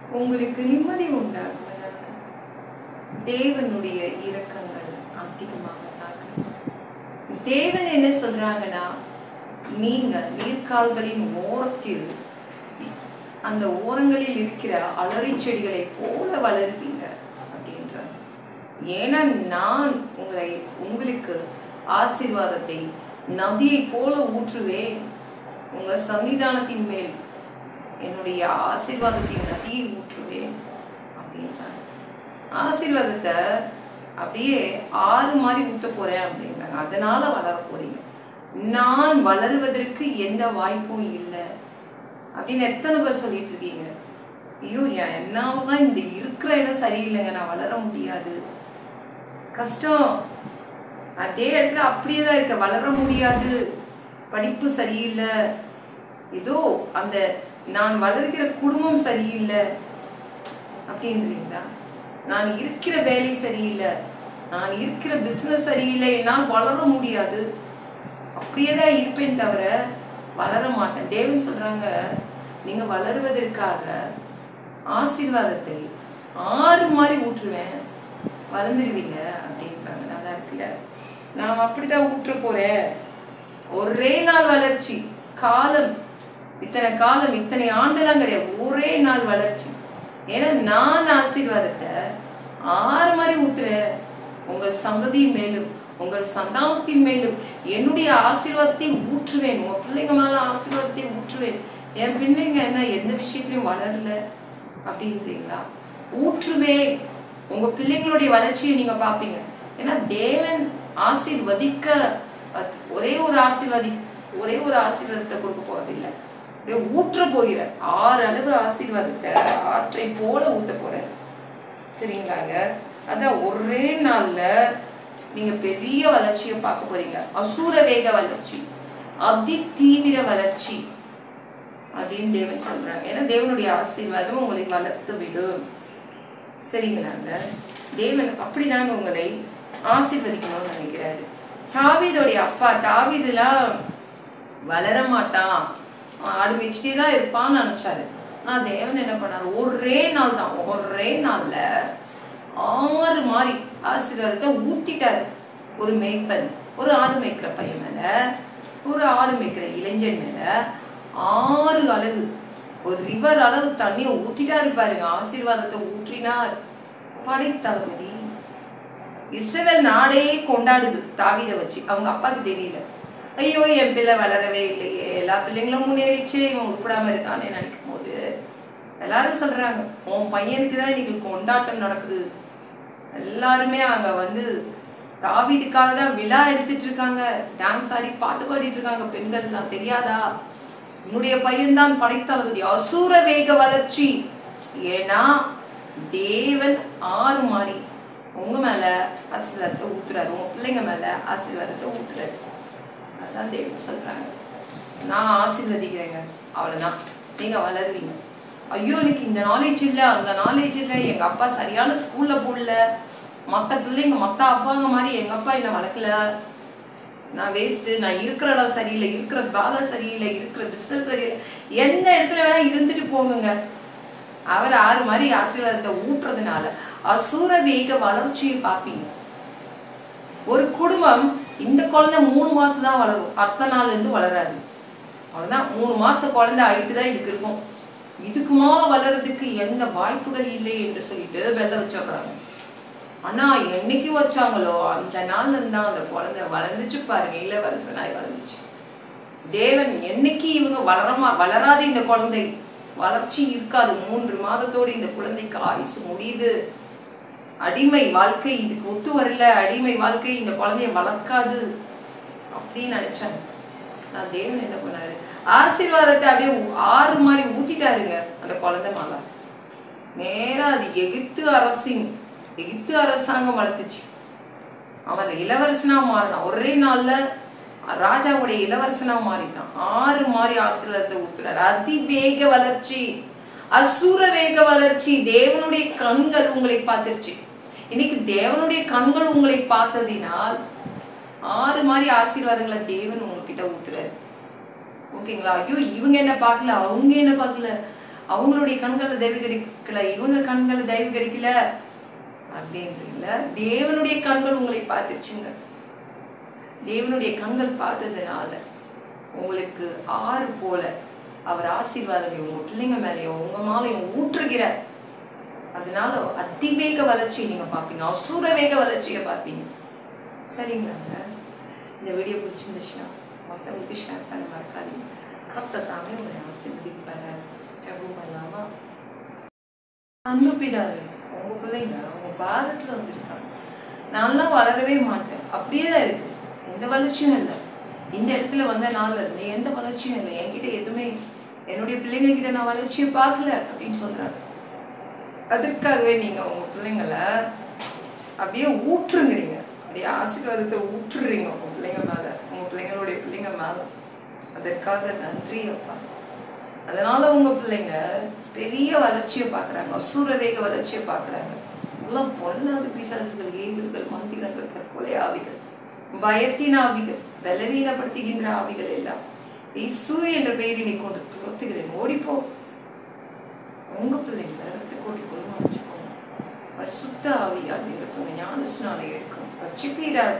உங்களுக்கு நிம்மதி உண்டாகுவதாக தேவனுடைய இரக்கங்கள் அதிகமாவதாக தேவன் என்ன சொல்றாங்கன்னா நீங்க நீர்க்கால்களின் ஓரத்தில் அந்த ஓரங்களில் இருக்கிற அலறி செடிகளை போல வளருவீங்க அப்படின்றார் ஏன்னா நான் உங்களை உங்களுக்கு ஆசீர்வாதத்தை நதியை போல ஊற்றுவேன் உங்க சன்னிதானத்தின் மேல் என்னுடைய ஆசீர்வாதத்தின் நதியை ஊற்றுவேன் அப்படின்றார் ஆசீர்வாதத்தை அப்படியே ஆறு மாதிரி ஊத்த போறேன் அப்படின்றாங்க அதனால வளர போறீங்க நான் வளருவதற்கு எந்த வாய்ப்பும் இல்லை அப்படின்னு எத்தனை பேர் சொல்லிட்டு இருக்கீங்க ஐயோ என் என்னாவதான் இந்த இருக்கிற இடம் சரியில்லைங்க நான் வளர முடியாது கஷ்டம் அதே இடத்துல அப்படியே தான் இருக்க வளர முடியாது படிப்பு சரியில்லை ஏதோ அந்த நான் வளர்கிற குடும்பம் சரியில்லை அப்படின்றீங்களா நான் இருக்கிற வேலை சரியில்லை நான் இருக்கிற பிஸ்னஸ் சரியில்லை என்னால் வளர முடியாது அப்படியே தான் இருப்பேன் தவிர வளர மாட்டேன் தேவன் சொல்றாங்க நீங்க வளருவதற்காக ஆசீர்வாதத்தை ஆறு மாதிரி ஊற்றுவேன் வளர்ந்துருவீங்க அப்படின்றாங்க நல்லா இருக்குல்ல நான் அப்படிதான் ஊற்ற போறேன் ஒரே நாள் வளர்ச்சி காலம் இத்தனை காலம் இத்தனை ஆண்டெல்லாம் கிடையாது ஒரே நாள் வளர்ச்சி ஏன்னா நான் ஆசீர்வாதத்தை ஆறு மாதிரி ஊத்துறேன் உங்கள் சந்ததியின் மேலும் உங்கள் சந்தானத்தின் மேலும் என்னுடைய ஆசீர்வாதத்தை ஊற்றுவேன் உங்க பிள்ளைங்க மேல ஆசீர்வாதத்தை ஊற்றுவேன் என் பிள்ளைங்க என்ன எந்த விஷயத்திலையும் வளரல அப்படின்றீங்களா ஊற்றுவேன் உங்க பிள்ளைங்களுடைய வளர்ச்சியை நீங்க பார்ப்பீங்க ஏன்னா தேவன் ஆசீர்வதிக்க வஸ்- ஒரே ஒரு ஆசீர்வதி ஒரே ஒரு ஆசீர்வாதத்தை கொடுக்க போறதில்லை அப்படியே ஊற்ற போகிற ஆறு அளவு ஆசீர்வாதத்தை ஆற்றை போல ஊத்த போறேன் சரிங்களாங்க அதான் ஒரே நாள்ல நீங்க பெரிய வளர்ச்சியை பார்க்க போறீங்க அசூர வேக வளர்ச்சி அதி தீவிர வளர்ச்சி அப்படின்னு தேவன் சொல்றாங்க ஏன்னா தேவனுடைய ஆசீர்வாதம் உங்களை வளர்த்து விடும் சரிங்களாங்க தேவன் அப்படிதான் உங்களை ஆசீர்வதிக்கணும்னு நினைக்கிறாரு தாவீதோடைய அப்பா தாவீதுலாம் வளர மாட்டான் அவன் ஆடு மேய்ச்சிட்டே தான் இருப்பான்னு நினைச்சாரு நான் தேவன் என்ன பண்ணாரு ஒரே நாள் தான் ஒரே நாள்ல ஆறு மாதிரி ஆசீர்வாதத்தை ஊத்திட்டாரு ஒரு மேய்ப்பன் ஒரு ஆடு மேய்க்கிற பையன் மேல ஒரு ஆடு மேய்க்கிற இளைஞன் மேல ஆறு அளவு ஒரு ரிவர் அளவு தண்ணியை ஊத்திட்டாரு பாருங்க ஆசீர்வாதத்தை ஊற்றினார் படைத்தளபதி இஸ்ரவேல் நாடே கொண்டாடுது தாவீதை வச்சு அவங்க அப்பாவுக்கு தெரியல ஐயோ என் பிள்ளை வளரவே இல்லையே எல்லா பிள்ளைங்களும் முன்னேறிச்சு இவன் உருப்படாம இருக்கானே நினைக்கும் போது எல்லாரும் சொல்றாங்க உன் பையனுக்கு தான் இன்னைக்கு கொண்டாட்டம் நடக்குது எல்லாருமே அங்க வந்து தாவீதுக்காக தான் விழா எடுத்துட்டு இருக்காங்க டான்ஸ் ஆடி பாட்டு பாடிட்டு இருக்காங்க பெண்கள்லாம் தெரியாதா உன்னுடைய பையன்தான் படைத்தளபதி அசூர வேக வளர்ச்சி ஏன்னா தேவன் ஆறு மாறி உங்க மேல ஆசீர்வாதத்தை ஊத்துறாரு உங்க பிள்ளைங்க மேல ஆசீர்வாதத்தை ஊத்துறாரு அதான் தேவன் சொல்றாங்க நான் ஆசீர்வதிக்கிறேங்க அவ்வளவுதான் நீங்க வளருவீங்க ஐயோ எனக்கு இந்த நாலேஜ் இல்லை அந்த நாலேஜ் இல்லை எங்க அப்பா சரியான ஸ்கூல்ல போடல மற்ற பிள்ளைங்க மற்ற அப்பாங்க மாதிரி எங்க அப்பா என்னை வளர்க்கல நான் வேஸ்ட்டு நான் இருக்கிற இடம் சரியில்லை இருக்கிற வேலை சரியில்லை இருக்கிற பிஸ்னஸ் சரியில்லை எந்த இடத்துல வேணா இருந்துட்டு போகுங்க அவர் ஆறு மாதிரி ஆசீர்வாதத்தை ஊட்டுறதுனால அசூர வேக வளர்ச்சியை பார்ப்பீங்க ஒரு குடும்பம் இந்த குழந்தை மூணு மாசம் தான் வளரும் அடுத்த நாள்ல இருந்து வளராது அவ்வளவுதான் மூணு மாசம் குழந்தை ஆயிட்டு தான் இதுக்கு இருக்கும் இதுக்கு மேல வளர்றதுக்கு எந்த வாய்ப்புகள் இல்லை என்று சொல்லிட்டு வெள்ள வச்சிடுறாங்க ஆனா என்னைக்கு வச்சாங்களோ அந்த நாள்ல இருந்து தான் அந்த குழந்தை வளர்ந்துச்சு பாருங்க இளவரசனாய் வளர்ந்துச்சு தேவன் என்னைக்கு இவங்க வளரமா வளராத இந்த குழந்தை வளர்ச்சி இருக்காது மூன்று மாதத்தோடு இந்த குழந்தைக்கு ஆயுசு முடியுது அடிமை வாழ்க்கை இதுக்கு ஒத்து வரல அடிமை வாழ்க்கை இந்த குழந்தைய வளர்க்காது அப்படின்னு நினைச்சாங்க நான் தேவன் என்ன பண்ணாரு ஆசீர்வாதத்தை அப்படியே ஊ- ஆறு மாதிரி ஊத்திட்டாருங்க அந்த குழந்தை மேல நேரா அது எகிப்து அரசின் எகிப்து அரசாங்கம் வளர்த்துச்சு அவன் இளவரசனா மாறினான் ஒரே நாள்ல ராஜாவுடைய இளவரசனா மாறிட்டான் ஆறு மாதிரி ஆசீர்வாதத்தை ஊத்துறாரு அதிவேக வளர்ச்சி அசுர வேக வளர்ச்சி தேவனுடைய கண்கள் உங்களை பார்த்துருச்சு இன்னைக்கு தேவனுடைய கண்கள் உங்களை பார்த்ததினால் ஆறு மாதிரி ஆசீர்வாதங்களை தேவன் உங்ககிட்ட ஊத்துறாரு ஓகேங்களா ஐயோ இவங்க என்ன பார்க்கல அவங்க என்ன பார்க்கல அவங்களுடைய கண்கள்ல தயவு கிடைக்கல இவங்க கண்கள்ல தயவு கிடைக்கல அப்படின்றீங்கள தேவனுடைய கண்கள் உங்களை பார்த்துச்சுங்க தேவனுடைய கண்கள் பார்த்ததுனால உங்களுக்கு ஆறு போல அவர் ஆசீர்வாதங்களையும் உங்க பிள்ளைங்க மேலேயும் உங்க மேலையும் ஊற்றுகிறார் அதனால அதிவேக வளர்ச்சியை நீங்க பார்ப்பீங்க அசுர வேக வளர்ச்சியை பார்ப்பீங்க சரிங்களாங்க இந்த வீடியோ பிடிச்சிருந்துச்சுன்னா மற்றவங்களுக்கு ஷேர் பண்ண மறக்காதீங்க கத்த தாமே உங்களை ஆசீர்வதிப்பாரு ஜபம் பண்ணலாமா அன்பு பிதாவே உங்க பிள்ளைங்க உங்க பாதத்துல வந்திருக்காங்க நான்லாம் வளரவே மாட்டேன் அப்படியே தான் இருக்கு எந்த வளர்ச்சியும் இல்லை இந்த இடத்துல வந்த நாள்ல இருந்து எந்த வளர்ச்சியும் இல்லை என்கிட்ட எதுவுமே என்னுடைய பிள்ளைங்க கிட்ட நான் வளர்ச்சியை பார்க்கல அப்படின்னு சொல்றாங்க அதற்காகவே நீங்க உங்க பிள்ளைங்களை அப்படியே ஊற்றுங்கிறீங்க அப்படியே ஆசீர்வாதத்தை ஊற்றுறீங்க உங்க பிள்ளைங்க மேல உங்க பிள்ளைங்களுடைய பிள்ளைங்க மேல அதற்காக நன்றி அப்பா அதனால உங்க பிள்ளைங்க பெரிய வளர்ச்சியை பார்க்கறாங்க அசுர வேக வளர்ச்சியை பார்க்கறாங்க எல்லாம் பொல்லாத பிசாசுகள் ஏவில்கள் மந்திரங்கள் கற்கொலை ஆவிகள் பயத்தின் ஆவிகள் பலவீனப்படுத்துகின்ற ஆவிகள் எல்லாம் இசு என்ற பெயரினை கொண்டு துரத்துகிறேன் ஓடிப்போ உங்க பிள்ளைங்க ரத்த கோட்டிக்குள்ள மறைச்சுக்கோங்க பரிசுத்த ஆவியால் இருப்பவங்க ஞான ஸ்நானம் எடுக்கும் ரட்சிப்பீரார்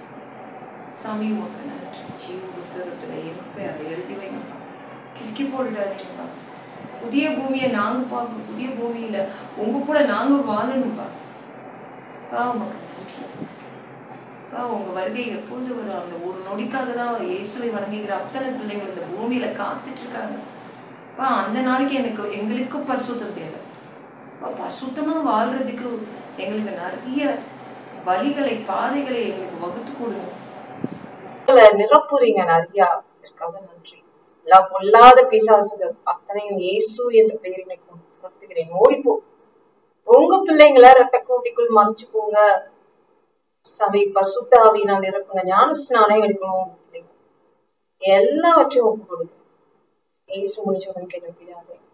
சாமி உமக்கு நன்றி ஜீவ புஸ்தகத்துல எங்க போய் அதை எழுதி வைங்கப்பா கிறுக்கி போட்டுடாதீங்கப்பா புதிய பூமியை நாங்க பார்க்கணும் புதிய பூமியில உங்க கூட நாங்க வாழணும்பா பா உமக்கு நன்றி பா உங்க வருகை எப்போது வரும் அந்த ஒரு நொடிக்காக தான் இயேசுவை வணங்குகிற அத்தனை பிள்ளைங்கள் இந்த பூமியில காத்துட்டு இருக்காங்க பா அந்த நாளைக்கு எனக்கு எங்களுக்கு பரிசுத்தம் தேவை பா பரிசுத்தமா வாழ்றதுக்கு எங்களுக்கு நிறைய வழிகளை பாதைகளை எங்களுக்கு வகுத்து கொடுங்க உங்களை நிரப்புறீங்க நிறைய இதற்காக நன்றி எல்லா பொல்லாத பிசாசுகள் அத்தனையும் இயேசு என்ற பெயரினை கொண்டு துரத்துகிறேன் ஓடிப்போ உங்க பிள்ளைங்களை ரத்த கோட்டிக்குள் மறைச்சுக்கோங்க சபை பசுத்த ஆவியினால் நிரப்புங்க ஞான ஸ்நானம் எடுக்கணும் உங்க பிள்ளைங்க எல்லாவற்றையும் ஒப்பு கொடுங்க இயேசு முடிச்சவன் கேள்விப்படாதே